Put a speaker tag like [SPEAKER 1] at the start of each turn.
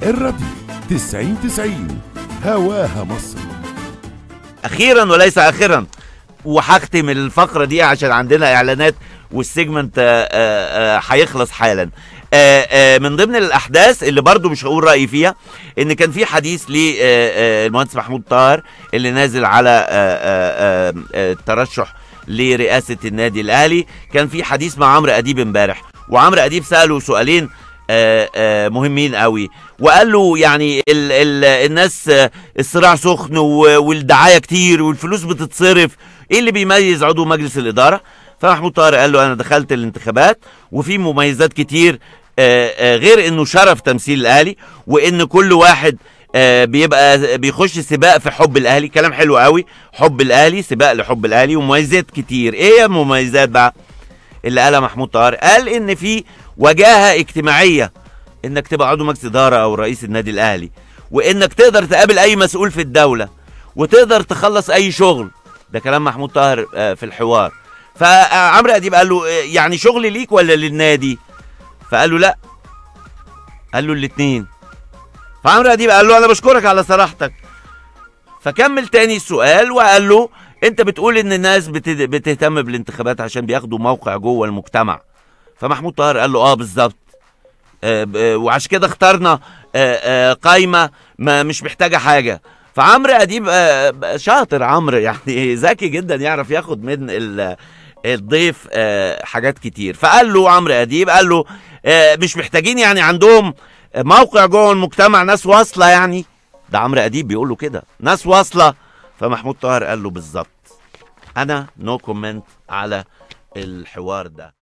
[SPEAKER 1] الراديو 90 90 هواها مصر
[SPEAKER 2] اخيرا وليس اخرا وهختم الفقره دي عشان عندنا اعلانات والسيجمنت آه، آه، آه، هيخلص حالا آه، آه، من ضمن الاحداث اللي برضو مش هقول رايي فيها ان كان في حديث للمهندس محمود طاهر اللي نازل على آه، آه، آه، آه، الترشح لرئاسه النادي الاهلي كان في حديث مع عمرو اديب امبارح وعمرو اديب ساله سؤالين آه، آه، مهمين قوي وقال له يعني ال ال الناس آه، الصراع سخن و- والدعايه كتير والفلوس بتتصرف ايه اللي بيميز عضو مجلس الاداره فمحمود طاهر قال له انا دخلت الانتخابات وفي مميزات كتير آه، آه، غير انه شرف تمثيل الاهلي وان كل واحد آه، بيبقى بيخش سباق في حب الاهلي كلام حلو قوي حب الاهلي سباق لحب الاهلي ومميزات كتير ايه هي المميزات بقى اللي قالها محمود طاهر قال ان في وجاهه اجتماعيه انك تبقى عضو مجلس اداره او رئيس النادي الاهلي وانك تقدر تقابل اي مسؤول في الدوله وتقدر تخلص اي شغل ده كلام محمود طاهر آه، في الحوار فعمرو اديب قال له آه، يعني شغل ليك ولا للنادي فقال له لا قال له الاثنين فعمرو اديب قال له انا بشكرك على صراحتك فكمل تاني السؤال وقال له انت بتقول ان الناس بت- بتهتم بالانتخابات عشان بياخدوا موقع جوه المجتمع فمحمود طاهر قال له اه بالظبط آه، ب- آه، وعشان كده اخترنا آه، آه، قايمه ما مش محتاجه حاجه فعمرو اديب آه، شاطر عمرو يعني ذكي جدا يعرف ياخد من ال- الضيف آه، حاجات كتير فقال له عمرو اديب قال له آه، مش محتاجين يعني عندهم موقع جوه المجتمع ناس واصله يعني ده عمرو اديب بيقول له كده ناس واصله فمحمود طاهر قال له بالظبط انا نو كومنت على الحوار ده